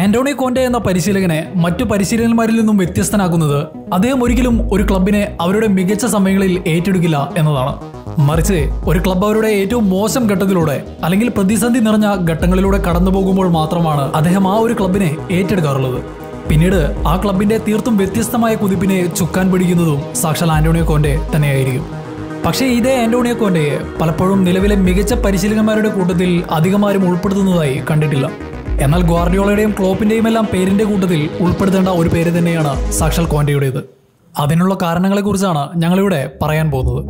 ആന്റോണി കോന്റെ എന്ന പരിശീലകനെ മറ്റു പരിശീലകന്മാരിൽ നിന്നും വ്യത്യസ്തനാക്കുന്നത് അദ്ദേഹം ഒരിക്കലും ഒരു ക്ലബിനെ അവരുടെ മികച്ച സമയങ്ങളിൽ ഏറ്റെടുക്കില്ല എന്നതാണ് മറിച്ച് ഒരു ക്ലബ്ബ് അവരുടെ ഏറ്റവും മോശം ഘട്ടത്തിലൂടെ അല്ലെങ്കിൽ പ്രതിസന്ധി നിറഞ്ഞ ഘട്ടങ്ങളിലൂടെ കടന്നു പോകുമ്പോൾ മാത്രമാണ് അദ്ദേഹം ആ ഒരു ക്ലബിനെ ഏറ്റെടുക്കാറുള്ളത് പിന്നീട് ആ ക്ലബിന്റെ തീർത്തും വ്യത്യസ്തമായ കുതിപ്പിനെ ചുക്കാൻ പിടിക്കുന്നതും സാക്ഷാൽ ആന്റോണിയോ കോന്റെ തന്നെയായിരിക്കും പക്ഷേ ഇതേ ആന്റോണിയോ കോന്റയെ പലപ്പോഴും നിലവിലെ മികച്ച പരിശീലകന്മാരുടെ കൂട്ടത്തിൽ അധികമാരും ഉൾപ്പെടുത്തുന്നതായി കണ്ടിട്ടില്ല എന്നാൽ ഗ്വാർഡിയോളയുടെയും ക്ലോപ്പിന്റെയും എല്ലാം പേരിന്റെ കൂട്ടത്തിൽ ഉൾപ്പെടുത്തേണ്ട ഒരു പേര് തന്നെയാണ് സാക്ഷാൽ കോന്റയുടേത് അതിനുള്ള കാരണങ്ങളെക്കുറിച്ചാണ് ഞങ്ങളിവിടെ പറയാൻ പോകുന്നത്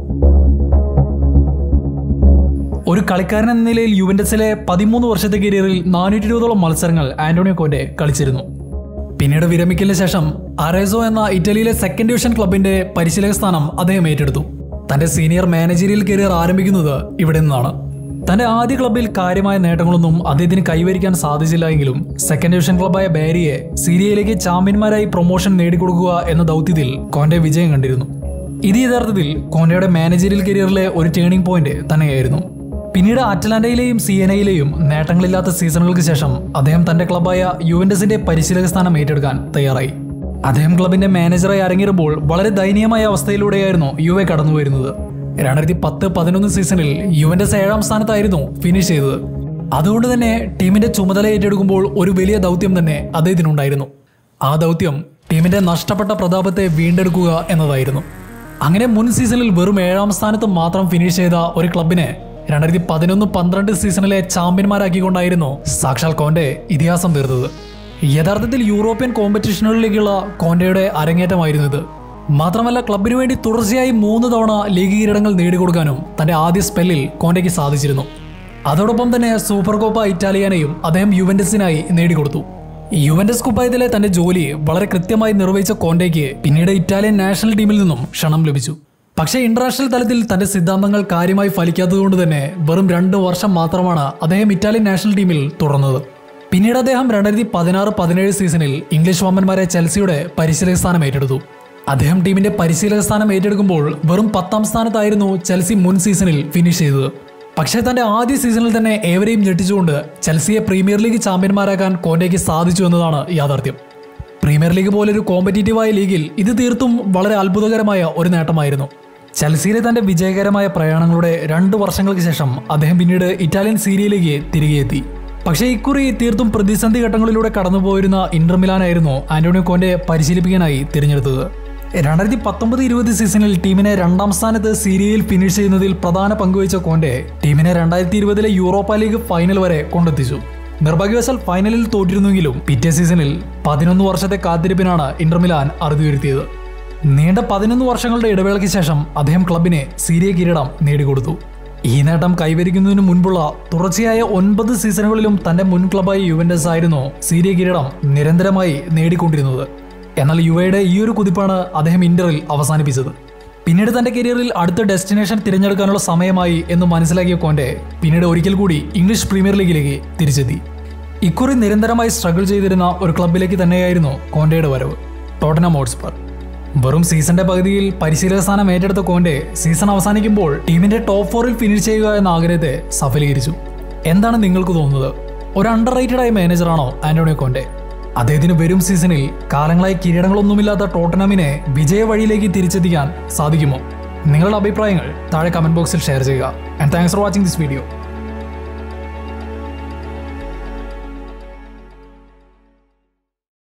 ഒരു കളിക്കാരൻ എന്ന നിലയിൽ യുവന്റസിലെ പതിമൂന്ന് വർഷത്തെ കരിയറിൽ നാനൂറ്റി ഇരുപതോളം മത്സരങ്ങൾ ആന്റോണിയോ കോന്റെ കളിച്ചിരുന്നു പിന്നീട് വിരമിക്കലിന് ശേഷം അറേസോ എന്ന ഇറ്റലിയിലെ സെക്കൻഡ് ഡിവിഷൻ ക്ലബിന്റെ പരിശീലക സ്ഥാനം അദ്ദേഹം ഏറ്റെടുത്തു തന്റെ സീനിയർ മാനേജറിയൽ കരിയർ ആരംഭിക്കുന്നത് ഇവിടെ നിന്നാണ് തന്റെ ആദ്യ ക്ലബിൽ കാര്യമായ നേട്ടങ്ങളൊന്നും അദ്ദേഹത്തിന് കൈവരിക്കാൻ സാധിച്ചില്ല എങ്കിലും സെക്കൻഡ് ഡിവിഷൻ ക്ലബായ ബാരിയെ സീരിയയിലേക്ക് ചാമ്പ്യന്മാരായി പ്രൊമോഷൻ നേടിക്കൊടുക്കുക എന്ന ദൗത്യത്തിൽ കോന്റെ വിജയം കണ്ടിരുന്നു ഇത് യഥാർത്ഥത്തിൽ കോന്റയുടെ മാനേജറിയൽ കരിയറിലെ ഒരു ടേണിംഗ് പോയിന്റ് തന്നെയായിരുന്നു പിന്നീട് അറ്റ്ലാന്റയിലെയും സിയനയിലെയും നേട്ടങ്ങളില്ലാത്ത സീസണുകൾക്ക് ശേഷം അദ്ദേഹം തന്റെ ക്ലബായ യുവന്റസിന്റെ പരിശീലക സ്ഥാനം ഏറ്റെടുക്കാൻ തയ്യാറായി അദ്ദേഹം ക്ലബിന്റെ മാനേജറായി അരങ്ങേറുമ്പോൾ വളരെ ദയനീയമായ അവസ്ഥയിലൂടെയായിരുന്നു യുവെ കടന്നുവരുന്നത് രണ്ടായിരത്തി പത്ത് പതിനൊന്ന് സീസണിൽ യുവന്റസ് ഏഴാം സ്ഥാനത്തായിരുന്നു ഫിനിഷ് ചെയ്തത് അതുകൊണ്ട് തന്നെ ടീമിന്റെ ചുമതല ഏറ്റെടുക്കുമ്പോൾ ഒരു വലിയ ദൗത്യം തന്നെ അദ്ദേഹത്തിനുണ്ടായിരുന്നു ആ ദൗത്യം ടീമിന്റെ നഷ്ടപ്പെട്ട പ്രതാപത്തെ വീണ്ടെടുക്കുക എന്നതായിരുന്നു അങ്ങനെ മുൻ സീസണിൽ വെറും ഏഴാം സ്ഥാനത്ത് മാത്രം ഫിനിഷ് ചെയ്ത ഒരു ക്ലബിനെ രണ്ടായിരത്തി പതിനൊന്ന് പന്ത്രണ്ട് സീസണിലെ ചാമ്പ്യന്മാരാക്കിക്കൊണ്ടായിരുന്നു സാക്ഷാൽ കോന്റെ ഇതിഹാസം തീർത്തത് യഥാർത്ഥത്തിൽ യൂറോപ്യൻ കോമ്പറ്റീഷനുകളിലേക്കുള്ള കോന്റയുടെ അരങ്ങേറ്റമായിരുന്നു ഇത് മാത്രമല്ല ക്ലബിനു വേണ്ടി തുടർച്ചയായി മൂന്ന് തവണ ലീഗ് കിരീടങ്ങൾ നേടിക്കൊടുക്കാനും തന്റെ ആദ്യ സ്പെല്ലിൽ കോന്റയ്ക്ക് സാധിച്ചിരുന്നു അതോടൊപ്പം തന്നെ സൂപ്പർ കോപ്പ ഇറ്റാലിയനെയും അദ്ദേഹം യുവന്റസിനായി നേടിക്കൊടുത്തു യുവന്റസ് കുപ്പായത്തിലെ തന്റെ ജോലി വളരെ കൃത്യമായി നിർവഹിച്ച കോണ്ടയ്ക്ക് പിന്നീട് ഇറ്റാലിയൻ നാഷണൽ ടീമിൽ നിന്നും ക്ഷണം ലഭിച്ചു പക്ഷേ ഇന്റർനാഷണൽ തലത്തിൽ തന്റെ സിദ്ധാന്തങ്ങൾ കാര്യമായി ഫലിക്കാത്തതുകൊണ്ട് തന്നെ വെറും രണ്ട് വർഷം മാത്രമാണ് അദ്ദേഹം ഇറ്റാലിയൻ നാഷണൽ ടീമിൽ തുടർന്നത് പിന്നീട് അദ്ദേഹം രണ്ടായിരത്തി പതിനാറ് പതിനേഴ് സീസണിൽ ഇംഗ്ലീഷ് വമ്പന്മാരെ ചെൽസിയുടെ പരിശീലക സ്ഥാനം ഏറ്റെടുത്തു അദ്ദേഹം ടീമിന്റെ പരിശീലക സ്ഥാനം ഏറ്റെടുക്കുമ്പോൾ വെറും പത്താം സ്ഥാനത്തായിരുന്നു ചെൽസി മുൻ സീസണിൽ ഫിനിഷ് ചെയ്തത് പക്ഷേ തന്റെ ആദ്യ സീസണിൽ തന്നെ ഏവരെയും ഞെട്ടിച്ചുകൊണ്ട് ചെൽസിയെ പ്രീമിയർ ലീഗ് ചാമ്പ്യന്മാരാക്കാൻ കോന്റയ്ക്ക് സാധിച്ചു എന്നതാണ് യാഥാർത്ഥ്യം പ്രീമിയർ ലീഗ് പോലൊരു കോമ്പറ്റീറ്റീവായ ലീഗിൽ ഇത് തീർത്തും വളരെ അത്ഭുതകരമായ ഒരു നേട്ടമായിരുന്നു ചെൽസിയിലെ തന്റെ വിജയകരമായ പ്രയാണങ്ങളുടെ രണ്ട് വർഷങ്ങൾക്ക് ശേഷം അദ്ദേഹം പിന്നീട് ഇറ്റാലിയൻ സീരിയയിലേക്ക് തിരികെ എത്തി പക്ഷേ ഇക്കുറി തീർത്തും പ്രതിസന്ധി ഘട്ടങ്ങളിലൂടെ കടന്നുപോയിരുന്ന ഇന്റർ മിലാനായിരുന്നു ആന്റോണിയോ കോന്റെ പരിശീലിപ്പിക്കാനായി തിരഞ്ഞെടുത്തത് രണ്ടായിരത്തി പത്തൊമ്പത് ഇരുപത് സീസണിൽ ടീമിനെ രണ്ടാം സ്ഥാനത്ത് സീരിയയിൽ ഫിനിഷ് ചെയ്യുന്നതിൽ പ്രധാന പങ്കുവച്ച കോന്റെ ടീമിനെ രണ്ടായിരത്തി ഇരുപതിലെ യൂറോപ്പ ലീഗ് ഫൈനൽ വരെ കൊണ്ടെത്തിച്ചു നിർഭാഗ്യവശാൽ ഫൈനലിൽ തോറ്റിരുന്നെങ്കിലും പിറ്റേ സീസണിൽ പതിനൊന്ന് വർഷത്തെ കാത്തിരിപ്പിനാണ് ഇന്റർ മിലാൻ അറുതിവരുത്തിയത് നീണ്ട പതിനൊന്ന് വർഷങ്ങളുടെ ഇടവേളയ്ക്ക് ശേഷം അദ്ദേഹം ക്ലബിനെ സീരിയ കിരീടം നേടിക്കൊടുത്തു ഈ നേട്ടം കൈവരിക്കുന്നതിന് മുൻപുള്ള തുടർച്ചയായ ഒൻപത് സീസണുകളിലും തന്റെ മുൻ ക്ലബായ യുവന്റസ് ആയിരുന്നു സീരിയ കിരീടം നിരന്തരമായി നേടിക്കൊണ്ടിരുന്നത് എന്നാൽ യുവയുടെ ഈ ഒരു കുതിപ്പാണ് അദ്ദേഹം ഇന്ററിൽ അവസാനിപ്പിച്ചത് പിന്നീട് തന്റെ കരിയറിൽ അടുത്ത ഡെസ്റ്റിനേഷൻ തിരഞ്ഞെടുക്കാനുള്ള സമയമായി എന്ന് മനസ്സിലാക്കിയ കോന്റെ പിന്നീട് ഒരിക്കൽ കൂടി ഇംഗ്ലീഷ് പ്രീമിയർ ലീഗിലേക്ക് തിരിച്ചെത്തി ഇക്കുറി നിരന്തരമായി സ്ട്രഗിൾ ചെയ്തിരുന്ന ഒരു ക്ലബിലേക്ക് തന്നെയായിരുന്നു കോന്റയുടെ വരവ് ടോട്ടനം ഹോട്ട്സ്പർ വെറും സീസണിന്റെ പകുതിയിൽ പരിശീലക സ്ഥാനം ഏറ്റെടുത്ത കോന്റെ സീസൺ അവസാനിക്കുമ്പോൾ ടീമിന്റെ ടോപ്പ് ഫോറിൽ ഫിനിഷ് ചെയ്യുക എന്ന ആഗ്രഹത്തെ സഫലീകരിച്ചു എന്താണ് നിങ്ങൾക്ക് തോന്നുന്നത് ഒരു അണ്ടർ റേറ്റഡ് ആയ മാനേജറാണോ ആന്റോണിയോ കോന്റെ അദ്ദേഹത്തിന് വരും സീസണിൽ കാലങ്ങളായി കിരീടങ്ങളൊന്നുമില്ലാത്ത ടോട്ടനമിനെ വിജയ വഴിയിലേക്ക് തിരിച്ചെത്തിക്കാൻ സാധിക്കുമോ നിങ്ങളുടെ അഭിപ്രായങ്ങൾ താഴെ കമന്റ് ബോക്സിൽ ഷെയർ ചെയ്യുക and thanks for watching this video